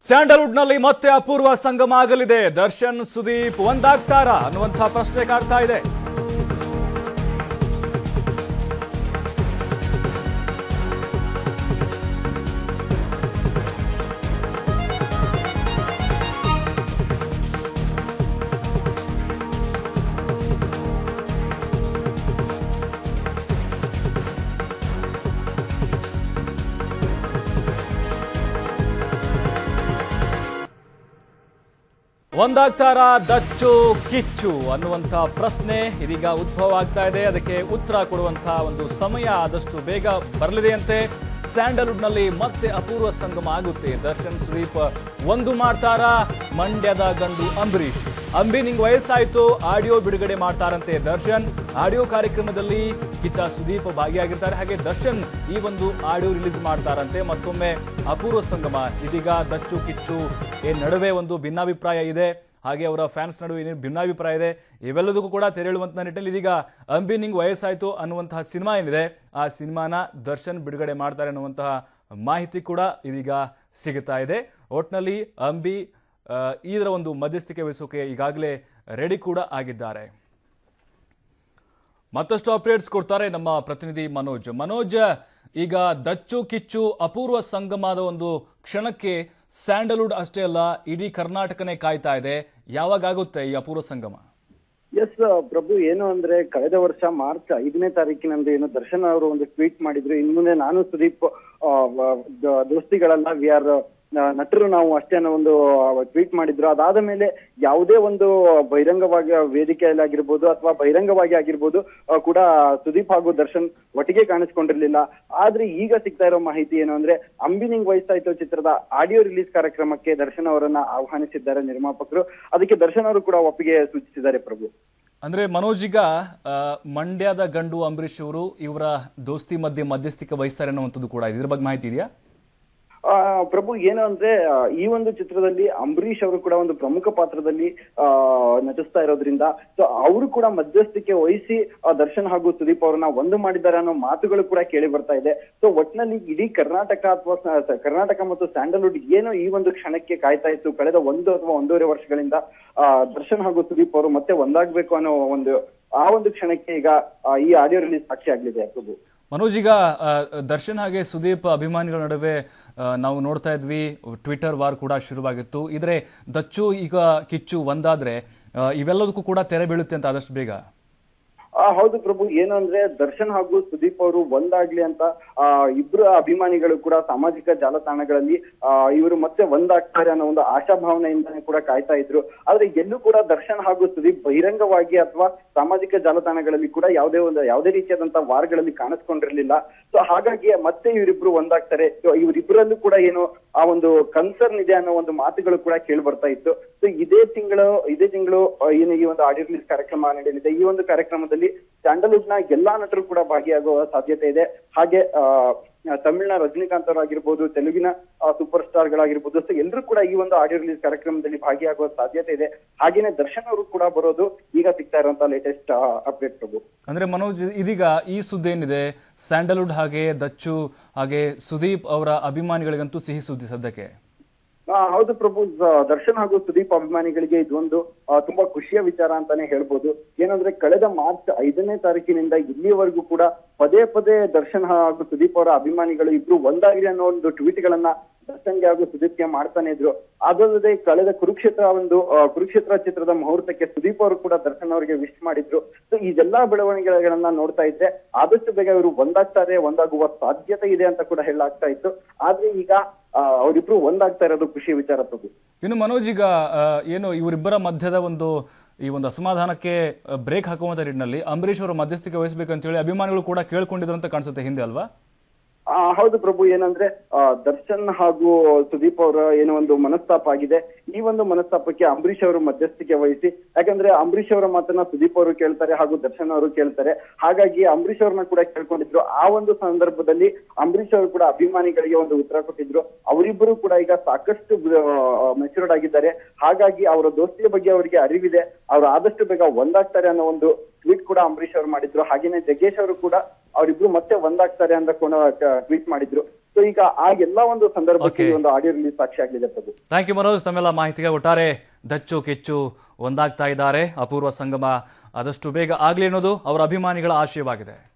ಸ್ಯಾಂಡಲ್ವುಡ್ನಲ್ಲಿ ಮತ್ತೆ ಅಪೂರ್ವ ಸಂಗಮ ಆಗಲಿದೆ ದರ್ಶನ್ ಸುದೀಪ್ ಒಂದಾಗ್ತಾರಾ ಅನ್ನುವಂಥ ಪ್ರಶ್ನೆ ಕಾಡ್ತಾ ಇದೆ ಒಂದಾಗ್ತಾರಾ ದಚ್ಚು ಕಿಚ್ಚು ಅನ್ನುವಂಥ ಪ್ರಶ್ನೆ ಇದೀಗ ಉದ್ಭವ ಆಗ್ತಾ ಇದೆ ಅದಕ್ಕೆ ಉತ್ತರ ಕೊಡುವಂಥ ಒಂದು ಸಮಯ ಆದಷ್ಟು ಬೇಗ ಬರಲಿದೆಯಂತೆ ಸ್ಯಾಂಡಲ್ವುಡ್ನಲ್ಲಿ ಮತ್ತೆ ಅಪೂರ್ವ ಸಂಗಮ ಆಗುತ್ತೆ ದರ್ಶನ್ ಸುದೀಪ್ ಒಂದು ಮಾಡ್ತಾರಾ ಮಂಡ್ಯದ ಗಂಡು ಅಂಬರೀಷ್ ಅಂಬಿ ನಿಂಗ್ ವಯಸ್ಸಾಯ್ತು ಆಡಿಯೋ ಬಿಡುಗಡೆ ಮಾಡ್ತಾರಂತೆ ದರ್ಶನ್ ಆಡಿಯೋ ಕಾರ್ಯಕ್ರಮದಲ್ಲಿ ಕಿಚ್ಚ ಸುದೀಪ್ ಭಾಗಿಯಾಗಿರ್ತಾರೆ ಹಾಗೆ ದರ್ಶನ್ ಈ ಒಂದು ಆಡಿಯೋ ರಿಲೀಸ್ ಮಾಡ್ತಾರಂತೆ ಮತ್ತೊಮ್ಮೆ ಅಪೂರ್ವ ಸಂಗಮ ಇದೀಗ ದಚ್ಚು ಕಿಚ್ಚು ಈ ನಡುವೆ ಒಂದು ಭಿನ್ನಾಭಿಪ್ರಾಯ ಇದೆ ಹಾಗೆ ಅವರ ಫ್ಯಾನ್ಸ್ ನಡುವೆ ಏನೇನು ಭಿನ್ನಾಭಿಪ್ರಾಯ ಇದೆ ಇವೆಲ್ಲದಕ್ಕೂ ಕೂಡ ತೆರೆಳುವಂಥ ನಿಟ್ಟಿನಲ್ಲಿ ಇದೀಗ ಅಂಬಿ ನಿಂಗ್ ವಯಸ್ಸಾಯ್ತು ಅನ್ನುವಂತಹ ಸಿನಿಮಾ ಏನಿದೆ ಆ ಸಿನಿಮಾನ ದರ್ಶನ್ ಬಿಡುಗಡೆ ಮಾಡ್ತಾರೆ ಅನ್ನುವಂತಹ ಮಾಹಿತಿ ಕೂಡ ಇದೀಗ ಸಿಗುತ್ತಾ ಇದೆ ಒಟ್ನಲ್ಲಿ ಅಂಬಿ ಆ, ಇದರ ಒಂದು ಮಧ್ಯಸ್ಥಿಕೆ ವಹಿಸೋಕೆ ಈಗಾಗಲೇ ರೆಡಿ ಕೂಡ ಆಗಿದ್ದಾರೆ ಮತ್ತಷ್ಟು ಅಪ್ಡೇಟ್ಸ್ ಕೊಡ್ತಾರೆ ನಮ್ಮ ಪ್ರತಿನಿಧಿ ಮನೋಜ್ ಮನೋಜ್ ಈಗ ದಚ್ಚು ಕಿಚ್ಚು ಅಪೂರ್ವ ಸಂಗಮದ ಒಂದು ಕ್ಷಣಕ್ಕೆ ಸ್ಯಾಂಡಲ್ವುಡ್ ಅಷ್ಟೇ ಅಲ್ಲ ಇಡೀ ಕರ್ನಾಟಕನೇ ಕಾಯ್ತಾ ಇದೆ ಯಾವಾಗ ಆಗುತ್ತೆ ಈ ಅಪೂರ್ವ ಸಂಗಮ ಎಸ್ ಪ್ರಭು ಏನು ಅಂದ್ರೆ ಕಳೆದ ವರ್ಷ ಮಾರ್ಚ್ ಐದನೇ ತಾರೀಕಿನಂದು ಏನು ದರ್ಶನ್ ಅವರು ಒಂದು ಟ್ವೀಟ್ ಮಾಡಿದ್ರು ಇನ್ ಮುಂದೆ ನಾನು ಸುದೀಪ್ ಆ, ವ- ದ- ದೋಸ್ತಿಗಳಲ್ಲ ವಿ ಆರ್ ನಟರು ನಾವು ಅಷ್ಟೇ ಅನ್ನೋ ಒಂದು ಟ್ವೀಟ್ ಮಾಡಿದ್ರು ಅದಾದ ಮೇಲೆ ಯಾವುದೇ ಒಂದು ಬಹಿರಂಗವಾಗಿ ವೇದಿಕೆಯಲ್ಲಿ ಆಗಿರ್ಬೋದು ಅಥವಾ ಬಹಿರಂಗವಾಗಿ ಆಗಿರ್ಬೋದು ಆ, ಕೂಡ ಸುದೀಪ್ ಹಾಗೂ ದರ್ಶನ್ ಒಟ್ಟಿಗೆ ಕಾಣಿಸ್ಕೊಂಡಿರ್ಲಿಲ್ಲ ಆದ್ರೆ ಈಗ ಸಿಗ್ತಾ ಇರೋ ಮಾಹಿತಿ ಏನು ಅಂದ್ರೆ ಅಂಬಿನಿಂಗ್ ವಯಸ್ಸಾಯ್ತು ಚಿತ್ರದ ಆಡಿಯೋ ರಿಲೀಸ್ ಕಾರ್ಯಕ್ರಮಕ್ಕೆ ದರ್ಶನ್ ಅವರನ್ನ ಆಹ್ವಾನಿಸಿದ್ದಾರೆ ನಿರ್ಮಾಪಕರು ಅದಕ್ಕೆ ದರ್ಶನ್ ಅವರು ಕೂಡ ಒಪ್ಪಿಗೆ ಸೂಚಿಸಿದ್ದಾರೆ ಪ್ರಭು ಅಂದ್ರೆ ಮನೋಜ್ ಈಗ ಆ, ಮಂಡ್ಯದ ಗಂಡು ಅಂಬರೀಷ್ ಅವರು ಇವರ ದೋಸ್ತಿ ಮಧ್ಯೆ ಮಧ್ಯಸ್ಥಿಕೆ ವಹಿಸ್ತಾರೆ ಅನ್ನುವಂಥದ್ದು ಕೂಡ ಇದೆ. ಇದ್ರ ಬಗ್ಗೆ ಮಾಹಿತಿ ಇದೆಯಾ ಆ, ಪ್ರಭು ಏನು ಅಂದ್ರೆ ಆ, ಈ ಒಂದು ಚಿತ್ರದಲ್ಲಿ ಅಂಬರೀಷ್ ಅವರು ಕೂಡ ಒಂದು ಪ್ರಮುಖ ಪಾತ್ರದಲ್ಲಿ ಆ ನಟಿಸ್ತಾ ಇರೋದ್ರಿಂದ ಸೊ ಅವರು ಕೂಡ ಮಧ್ಯಸ್ಥಿಕೆ ವಹಿಸಿ ಆ, ದರ್ಶನ್ ಹಾಗೂ ಸುದೀಪ್ ಅವರನ್ನ ಒಂದು ಮಾಡಿದ್ದಾರೆ ಅನ್ನೋ ಮಾತುಗಳು ಕೂಡ ಕೇಳಿ ಬರ್ತಾ ಇದೆ ಸೊ ಒಟ್ನಲ್ಲಿ ಇಡೀ ಕರ್ನಾಟಕ ಅಥವಾ ಸ- ಸ- ಕರ್ನಾಟಕ ಮತ್ತು ಸ್ಯಾಂಡಲ್ವುಡ್ ಏನು ಈ ಒಂದು ಕ್ಷಣಕ್ಕೆ ಕಾಯ್ತಾ ಇತ್ತು ಕಳೆದ ಒಂದು ಅಥವಾ ಒಂದೂವರೆ ವರ್ಷಗಳಿಂದ ಆ ದರ್ಶನ್ ಹಾಗೂ ಸುದೀಪ್ ಅವರು ಮತ್ತೆ ಒಂದಾಗ್ಬೇಕು ಅನ್ನೋ ಒಂದು ಆ ಒಂದು ಕ್ಷಣಕ್ಕೆ ಈಗ ಆ, ಈ ಆಡಿಯೋ ರಿಲೀಸ್ ಸಾಕ್ಷಿ ಆಗ್ಲಿದೆ ಪ್ರಭು ಮನೋಜ್ ಈಗ ಆ, ದರ್ಶನ್ ಹಾಗೆ ಸುದೀಪ್ ಅಭಿಮಾನಿಗಳ ನಡುವೆ ಆ, ನಾವು ನೋಡ್ತಾ ಇದ್ವಿ ಟ್ವಿಟರ್ ವಾರ್ ಕೂಡ ಶುರುವಾಗಿತ್ತು ಇದ್ರೆ ದಚ್ಚು ಈಗ ಕಿಚ್ಚು ಒಂದಾದ್ರೆ ಆ, ಇವೆಲ್ಲದಕ್ಕೂ ಕೂಡ ತೆರೆ ಬೀಳುತ್ತೆ ಅಂತ ಆದಷ್ಟು ಬೇಗ ಆ ಹೌದು ಪ್ರಭು ಏನು ಅಂದ್ರೆ ದರ್ಶನ್ ಹಾಗೂ ಸುದೀಪ್ ಅವರು ಒಂದಾಗ್ಲಿ ಅಂತ ಆ ಇಬ್ರು ಅಭಿಮಾನಿಗಳು ಕೂಡ ಸಾಮಾಜಿಕ ಜಾಲತಾಣಗಳಲ್ಲಿ ಆ ಇವರು ಮತ್ತೆ ಒಂದಾಗ್ತಾರೆ ಅನ್ನೋ ಒಂದು ಆಶಾಭಾವನೆಯಿಂದಾನೇ ಕೂಡ ಕಾಯ್ತಾ ಇದ್ರು ಆದ್ರೆ ಎಲ್ಲೂ ಕೂಡ ದರ್ಶನ್ ಹಾಗೂ ಸುದೀಪ್ ಬಹಿರಂಗವಾಗಿ ಅಥವಾ ಸಾಮಾಜಿಕ ಜಾಲತಾಣಗಳಲ್ಲಿ ಕೂಡ ಯಾವುದೇ ಒಂದು ಯಾವುದೇ ರೀತಿಯಾದಂತಹ ವಾರ್ಗಳಲ್ಲಿ ಕಾಣಿಸ್ಕೊಂಡಿರ್ಲಿಲ್ಲ ಸೊ ಹಾಗಾಗಿ ಮತ್ತೆ ಇವರಿಬ್ರು ಒಂದಾಗ್ತಾರೆ ಸೊ ಇವರಿಬ್ಬರಲ್ಲೂ ಕೂಡ ಏನು ಆ ಒಂದು ಕನ್ಸರ್ನ್ ಇದೆ ಅನ್ನೋ ಒಂದು ಮಾತುಗಳು ಕೂಡ ಕೇಳಿ ಬರ್ತಾ ಇತ್ತು ಸೊ ಇದೇ ತಿಂಗಳು ಇದೇ ತಿಂಗಳು ಆ, ಏನು ಈ ಒಂದು ಆಡಿಯೋ ರಿಲೀಸ್ ಕಾರ್ಯಕ್ರಮ ನಡೆಯಲಿದೆ ಈ ಒಂದು ಕಾರ್ಯಕ್ರಮದಲ್ಲಿ ಸ್ಯಾಂಡಲ್ವುಡ್ ನ ಎಲ್ಲಾ ನಟರು ಕೂಡ ಭಾಗಿಯಾಗುವ ಸಾಧ್ಯತೆ ಇದೆ ಹಾಗೆ ಆ ತಮಿಳಿನ ರಜನಿಕಾಂತ್ ಅವರಾಗಿರ್ಬೋದು ತೆಲುಗಿನ ಸೂಪರ್ ಸ್ಟಾರ್ ಗಳಾಗಿರ್ಬೋದು ಸೊ ಎಲ್ಲರೂ ಕೂಡ ಈ ಒಂದು ಆಡಿಯೋ ರಿಲೀಸ್ ಕಾರ್ಯಕ್ರಮದಲ್ಲಿ ಭಾಗಿಯಾಗುವ ಸಾಧ್ಯತೆ ಇದೆ ಹಾಗೇನೆ ದರ್ಶನ್ ಅವರು ಕೂಡ ಬರೋದು ಈಗ ಸಿಗ್ತಾ ಇರುವಂತಹ ಲೇಟೆಸ್ಟ್ ಅಪ್ಡೇಟ್ ಪ್ರಭು ಅಂದ್ರೆ ಮನೋಜ್ ಇದೀಗ ಈ ಸುದ್ದಿ ಏನಿದೆ ಸ್ಯಾಂಡಲ್ವುಡ್ ಹಾಗೆ ದಚ್ಚು ಹಾಗೆ ಸುದೀಪ್ ಅವರ ಅಭಿಮಾನಿಗಳಿಗಂತೂ ಸಿಹಿ ಸುದ್ದಿ ಸದ್ಯಕ್ಕೆ ಆ, ಹೌದು ಪ್ರಭು ದ- ದರ್ಶನ್ ಹಾಗೂ ಸುದೀಪ್ ಅಭಿಮಾನಿಗಳಿಗೆ ಇದೊಂದು ಆ, ತುಂಬಾ ಖುಷಿಯ ವಿಚಾರ ಅಂತಾನೆ ಹೇಳ್ಬೋದು ಏನಂದ್ರೆ ಕಳೆದ ಮಾರ್ಚ್ ಐದನೇ ತಾರೀಕಿನಿಂದ ಇಲ್ಲಿಯವರೆಗೂ ಕೂಡ ಪದೇ ಪದೇ ದರ್ಶನ್ ಹಾಗೂ ಸುದೀಪ್ ಅವರ ಅಭಿಮಾನಿಗಳು ಇಬ್ರು ಒಂದಾಗಿರಿ ಅನ್ನೋ ಒಂದು ಟ್ವೀಟ್ ಗಳನ್ನ ದರ್ಶನ್ಗೆ ಹಾಗೂ ಸುದೀಪ್ಗೆ ಮಾಡ್ತಾನೆ ಇದ್ರು ಅದಲ್ಲದೆ ಕಳೆದ ಕುರುಕ್ಷೇತ್ರ ಒಂದು ಆ, ಕುರುಕ್ಷೇತ್ರ ಚಿತ್ರದ ಮುಹೂರ್ತಕ್ಕೆ ಸುದೀಪ್ ಅವರು ಕೂಡ ದರ್ಶನ್ ಅವರಿಗೆ ವಿಶ್ ಮಾಡಿದ್ರು ಸೊ ಇದೆಲ್ಲಾ ಬೆಳವಣಿಗೆಗಳನ್ನ ನೋಡ್ತಾ ಇದ್ರೆ ಆದಷ್ಟು ಬೇಗ ಇವರು ಒಂದಾಗ್ತಾರೆ ಒಂದಾಗುವ ಸಾಧ್ಯತೆ ಇದೆ ಅಂತ ಕೂಡ ಹೇಳಲಾಗ್ತಾ ಇತ್ತು ಆದ್ರೆ ಈಗ ಆ, ಅವರಿಬ್ರು ಒಂದಾಗ್ತಾ ಇರೋದು ಖುಷಿ ವಿಚಾರ ಪ್ರಭು ಇನ್ನು ಮನೋಜ್ ಈಗ ಆ, ಏನು ಇವರಿಬ್ಬರ ಮಧ್ಯದ ಒಂದು ಈ ಒಂದು ಅಸಮಾಧಾನಕ್ಕೆ ಬ್ರೇಕ್ ಹಾಕುವಂತ ನಿಟ್ಟಿನಲ್ಲಿ ಅಂಬರೀಷ್ ಅವರು ಮಧ್ಯಸ್ಥಿಕೆ ವಹಿಸಬೇಕು ಅಂತ ಹೇಳಿ ಅಭಿಮಾನಿಗಳು ಕೂಡ ಕೇಳ್ಕೊಂಡಿದ್ರು ಅಂತ ಕಾಣಿಸುತ್ತೆ ಹಿಂದೆ ಅಲ್ವಾ ಆ, ಹೌದು ಪ್ರಭು ಏನಂದ್ರೆ ಆ, ದರ್ಶನ್ ಹಾಗೂ ಸುದೀಪ್ ಅವರ ಏನೋ ಒಂದು ಮನಸ್ತಾಪ ಆಗಿದೆ ಈ ಒಂದು ಮನಸ್ತಾಪಕ್ಕೆ ಅಂಬರೀಷ್ ಅವರು ಮಧ್ಯಸ್ಥಿಕೆ ವಹಿಸಿ ಯಾಕಂದ್ರೆ ಅಂಬರೀಷ್ ಅವರ ಮಾತನ್ನ ಸುದೀಪ್ ಅವರು ಕೇಳ್ತಾರೆ ಹಾಗೂ ದರ್ಶನ್ ಅವರು ಕೇಳ್ತಾರೆ ಹಾಗಾಗಿ ಅಂಬರೀಷ್ ಅವ್ರನ್ನ ಕೂಡ ಕೇಳ್ಕೊಂಡಿದ್ರು ಆ ಒಂದು ಸಂದರ್ಭದಲ್ಲಿ ಅಂಬರೀಷ್ ಅವರು ಕೂಡ ಅಭಿಮಾನಿಗಳಿಗೆ ಒಂದು ಉತ್ತರ ಕೊಟ್ಟಿದ್ರು ಅವರಿಬ್ಬರು ಕೂಡ ಈಗ ಸಾಕಷ್ಟು ಮೆಚೂರ್ಡ್ ಆಗಿದ್ದಾರೆ ಹಾಗಾಗಿ ಅವರ ದೋಸ್ತಿಯ ಬಗ್ಗೆ ಅವರಿಗೆ ಅರಿವಿದೆ ಅವರು ಆದಷ್ಟು ಬೇಗ ಒಂದಾಗ್ತಾರೆ ಅನ್ನೋ ಒಂದು ಟ್ವೀಟ್ ಕೂಡ ಅಂಬರೀಷ್ ಅವರು ಮಾಡಿದ್ರು ಹಾಗೇನೆ ಜಗ್ಗೇಶ್ ಅವರು ಕೂಡ ಅವರಿಬ್ರು ಮತ್ತೆ ಒಂದಾಗ್ತಾರೆ ಅಂತ ಕೂಡ ಟ್ವೀಟ್ ಮಾಡಿದ್ರು ಸೊ ಈಗ ಆ ಎಲ್ಲಾ ಒಂದು ಸಂದರ್ಭಕ್ಕೆ Okay. ಈ ಒಂದು ಆಡಿಯೋ ರಿಲೀಸ್ ಸಾಕ್ಷಿ ಆಗಲಿದೆ ಪ್ರಭು ಥ್ಯಾಂಕ್ ಯು ಮನೋಜ್ ತಮ್ಮೆಲ್ಲ ಮಾಹಿತಿಗೆ ಒಟ್ಟಾರೆ ದಚ್ಚು ಕಿಚ್ಚು ಒಂದಾಗ್ತಾ ಇದ್ದಾರೆ ಅಪೂರ್ವ ಸಂಗಮ ಆದಷ್ಟು ಬೇಗ ಆಗ್ಲಿ ಅನ್ನೋದು ಅವರ ಅಭಿಮಾನಿಗಳ ಆಶಯವಾಗಿದೆ